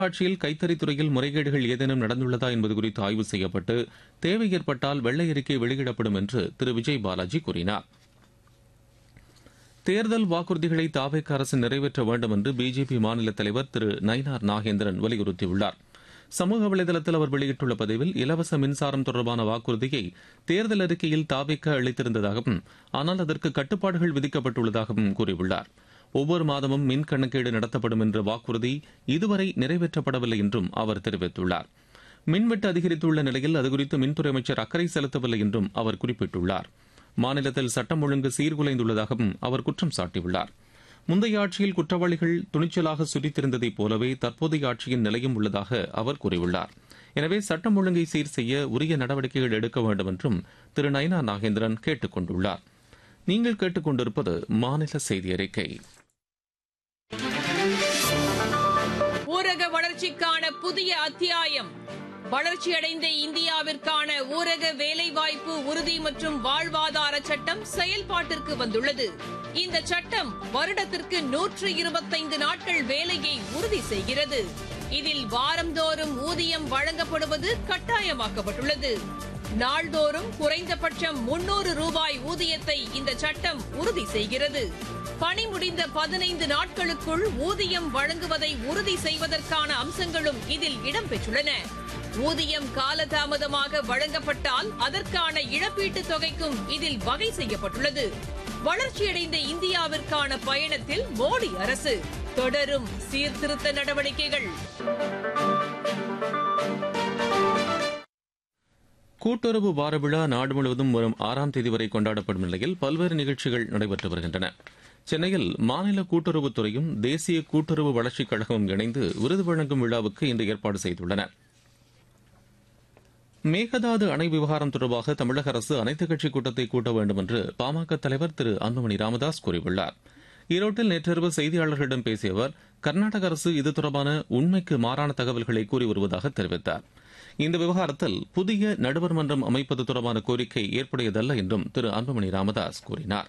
ஆட்சியில் கைத்தறித்துறையில் முறைகேடுகள் ஏதேனும் நடந்துள்ளதா என்பது குறித்து ஆய்வு செய்யப்பட்டு தேவை ஏற்பட்டால் வெள்ளை அறிக்கை வெளியிடப்படும் என்று திரு விஜய் பாலாஜி கூறினார் தேர்தல் வாக்குறுதிகளை தாவேக அரசு நிறைவேற்ற வேண்டும் என்று பிஜேபி மாநில தலைவர் திரு நயினார் நாகேந்திரன் வலியுறுத்தியுள்ளார் சமூக வலைதளத்தில் அவர் வெளியிட்டுள்ள பதிவில் இலவச மின்சாரம் தொடர்பான வாக்குறுதியை தேர்தல் அறிக்கையில் தாவேக அளித்திருந்ததாகவும் ஆனால் அதற்கு கட்டுப்பாடுகள் விதிக்கப்பட்டுள்ளதாகவும் கூறியுள்ளார் ஒவ்வொரு மாதமும் மின் கணக்கீடு நடத்தப்படும் என்ற வாக்குறுதி இதுவரை நிறைவேற்றப்படவில்லை என்றும் அவர் தெரிவித்துள்ளார் மின்வெட்டு அதிகரித்துள்ள நிலையில் அதுகுறித்து மின்துறை அமைச்சர் அக்கறை செலுத்தவில்லை என்றும் அவர் குறிப்பிட்டுள்ளார் மாநிலத்தில் சட்டம் ஒழுங்கு சீர்குலைந்துள்ளதாகவும் அவர் குற்றம் சாட்டியுள்ளார் முந்தைய ஆட்சியில் குற்றவாளிகள் துணிச்சலாக சுரித்திருந்ததைப் போலவே தற்போதைய ஆட்சியின் நிலையும் உள்ளதாக அவர் கூறியுள்ளார் எனவே சட்டம் ஒழுங்கை சீர் செய்ய உரிய நடவடிக்கைகள் எடுக்க வேண்டும் என்றும் திரு நயனா நாகேந்திரன் கேட்டுக் கொண்டுள்ளார் நீங்கள் கேட்டுக்கொண்டிருப்பது மாநில செய்தி அறிக்கை ஊரக வளர்ச்சிக்கான புதிய அத்தியாயம் வளர்ச்சியடைந்த இந்தியாவிற்கான ஊரக வேலைவாய்ப்பு உறுதி மற்றும் வாழ்வாதார சட்டம் செயல்பாட்டிற்கு வந்துள்ளது இந்த சட்டம் வருடத்திற்கு நூற்று இருபத்தைந்து நாட்கள் வேலையை உறுதி செய்கிறது இதில் வாரந்தோறும் ஊதியம் வழங்கப்படுவது கட்டாயமாக்கப்பட்டுள்ளது நாள்தோறும் குறைந்தபட்சம் முன்னூறு ரூபாய் ஊதியத்தை இந்த சட்டம் உறுதி செய்கிறது பணி முடிந்த பதினைந்து நாட்களுக்குள் ஊதியம் வழங்குவதை உறுதி செய்வதற்கான அம்சங்களும் இதில் இடம்பெற்றுள்ளன ஊதியம் காலதாமதமாக வழங்கப்பட்டால் அதற்கான இழப்பீட்டுத் தொகைக்கும் இதில் வகை செய்யப்பட்டுள்ளது வளர்ச்சியடைந்த இந்தியாவிற்கான பயணத்தில் மோடி அரசு தொடரும் சீர்திருத்த நடவடிக்கைகள் கூட்டுறவு வார விழா நாடு முழுவதும் வரும் ஆறாம் தேதி வரை கொண்டாடப்படும் நிலையில் பல்வேறு நிகழ்ச்சிகள் நடைபெற்று வருகின்றன சென்னையில் மாநில கூட்டுறவுத்துறையும் தேசிய கூட்டுறவு வளர்ச்சிக் கழகமும் இணைந்து விருது வழங்கும் விழாவுக்கு இன்று ஏற்பாடு செய்துள்ளன மேகதாது அணை விவகாரம் தொடர்பாக தமிழக அரசு அனைத்துக் கட்சி கூட்டத்தை கூட்ட வேண்டும் என்று பாமக தலைவர் திரு அன்புமணி ராமதாஸ் கூறியுள்ளார் ஈரோட்டில் நேற்றிரவு செய்தியாளர்களிடம் பேசிய அவர் கர்நாடக அரசு இது தொடர்பான உண்மைக்கு மாறான தகவல்களை கூறி வருவதாக தெரிவித்தார் இந்த விவகாரத்தில் புதிய நடுவர் மன்றம் அமைப்பது தொடர்பான கோரிக்கை ஏற்புடையதல்ல என்றும் திரு அன்புமணி ராமதாஸ் கூறினார்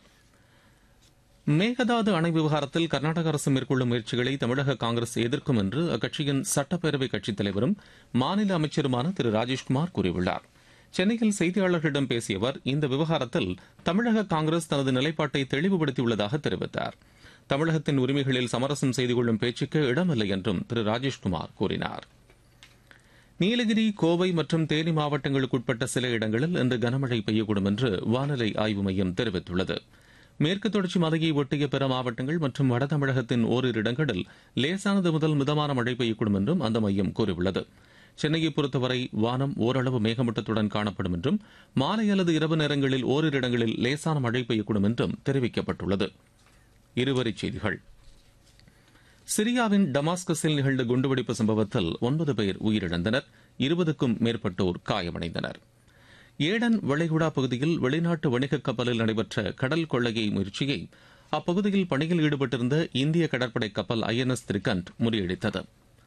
மேகதாது அணை விவகாரத்தில் கர்நாடக அரசு மேற்கொள்ளும் முயற்சிகளை தமிழக காங்கிரஸ் எதிர்க்கும் என்று அக்கட்சியின் சட்டப்பேரவை கட்சித் தலைவரும் மாநில அமைச்சருமான திரு ராஜேஷ்குமார் கூறியுள்ளார் சென்னையில் செய்தியாளர்களிடம் பேசிய அவர் இந்த விவகாரத்தில் தமிழக காங்கிரஸ் தனது நிலைப்பாட்டை தெளிவுபடுத்தியுள்ளதாக தெரிவித்தார் தமிழகத்தின் உரிமைகளில் சமரசம் செய்து கொள்ளும் பேச்சுக்கு இடமில்லை என்றும் திரு ராஜேஷ்குமார் கூறினார் நீலகிரி கோவை மற்றும் தேனி மாவட்டங்களுக்குட்பட்ட சில இடங்களில் இன்று கனமழை பெய்யக்கூடும் என்று வானிலை ஆய்வு மையம் தெரிவித்துள்ளது மேற்கு தொடர்ச்சி மலையை ஒட்டிய பிற மாவட்டங்கள் மற்றும் வட தமிழகத்தின் ஓரிரு இடங்களில் லேசானது முதல் மிதமான மழை பெய்யக்கூடும் என்றும் அந்த மையம் கூறியுள்ளது சென்னையை பொறுத்தவரை வானம் ஓரளவு மேகமூட்டத்துடன் காணப்படும் என்றும் மாலை அல்லது இரவு நேரங்களில் ஓரிரு இடங்களில் லேசான மழை பெய்யக்கூடும் என்றும் தெரிவிக்கப்பட்டுள்ளது இருவரிச் செய்திகள் சிரியாவின் டமாஸ்கஸில் நிகழ்ந்த குண்டுவெடிப்பு சம்பவத்தில் ஒன்பது பேர் உயிரிழந்தனர் இருபதுக்கும் மேற்பட்டோர் காயமடைந்தனர் ஏடன் வளைகுடா பகுதியில் வெளிநாட்டு வணிக கப்பலில் நடைபெற்ற கடல் கொள்ளையை முயற்சியை அப்பகுதியில் பணியில் ஈடுபட்டிருந்த இந்திய கடற்படை கப்பல் ஐஎன்எஸ் திரிகண்ட் முறியடித்தது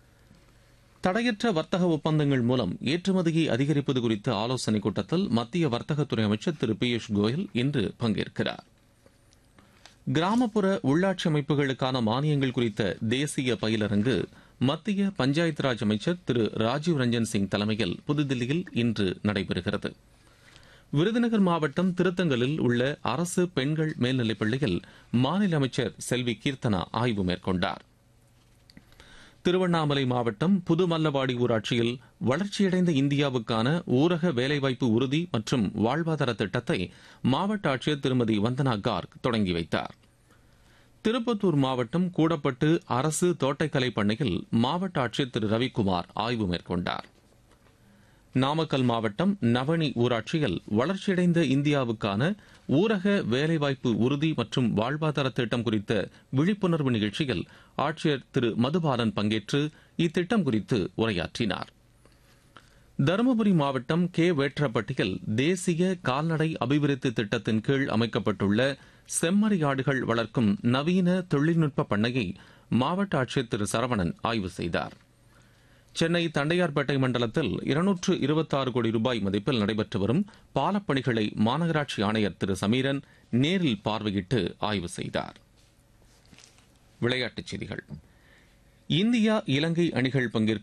தடையற்ற வர்த்தக ஒப்பந்தங்கள் மூலம் ஏற்றுமதியை அதிகரிப்பது குறித்த ஆலோசனைக் கூட்டத்தில் மத்திய வர்த்தகத்துறை அமைச்சர் திரு பியூஷ் கோயல் இன்று பங்கேற்கிறார் கிராமப்புற உள்ளாட்சி அமைப்புகளுக்கான மானியங்கள் குறித்த தேசிய பயிலரங்கு மத்திய பஞ்சாயத்து ராஜ் அமைச்சர் திரு ராஜீவ் ரஞ்சன் சிங் தலைமையில் புதுதில்லியில் இன்று நடைபெறுகிறது விருதுநகர் மாவட்டம் திருத்தங்கலில் உள்ள அரசு பெண்கள் மேல்நிலைப் பள்ளியில் மாநில அமைச்சர் செல்வி கீர்த்தனா ஆய்வு மேற்கொண்டார் திருவண்ணாமலை மாவட்டம் புதுமல்லவாடி ஊராட்சியில் வளர்ச்சியடைந்த இந்தியாவுக்கான ஊரக வேலைவாய்ப்பு உறுதி மற்றும் வாழ்வாதார திட்டத்தை மாவட்ட ஆட்சியர் திருமதி வந்தனா கார்க் தொடங்கி வைத்தார் திருப்பத்தூர் மாவட்டம் கூடப்பட்டு அரசு தோட்டக்கலை பண்ணையில் மாவட்ட ஆட்சியர் திரு ரவிக்குமார் ஆய்வு மேற்கொண்டார் நாமக்கல் மாவட்டம் நவனி ஊராட்சியில் வளர்ச்சியடைந்த இந்தியாவுக்கான ஊரக வேலைவாய்ப்பு உறுதி மற்றும் வாழ்வாதார திட்டம் குறித்த விழிப்புணர்வு நிகழ்ச்சியில் ஆட்சியர் திரு மதுபாலன் பங்கேற்று இத்திட்டம் குறித்து உரையாற்றினார் தருமபுரி மாவட்டம் கே வேற்றப்பட்டியில் தேசிய கால்நடை அபிவிருத்தி திட்டத்தின் கீழ் அமைக்கப்பட்டுள்ள செம்மறியாடுகள் வளர்க்கும் நவீன தொழில்நுட்ப பண்ணையை மாவட்ட ஆட்சியர் திரு சரவணன் ஆய்வு செய்தார் சென்னை தண்டையார்பேட்டை மண்டலத்தில் இருநூற்று இருபத்தாறு கோடி ரூபாய் மதிப்பில் நடைபெற்று வரும் பாலப்பணிகளை மாநகராட்சி ஆணையர் திரு சமீரன் நேரில் பார்வையிட்டு ஆய்வு செய்தார் விளையாட்டுச் செய்திகள் இந்தியா இலங்கை அணிகள் பங்கேற்கும்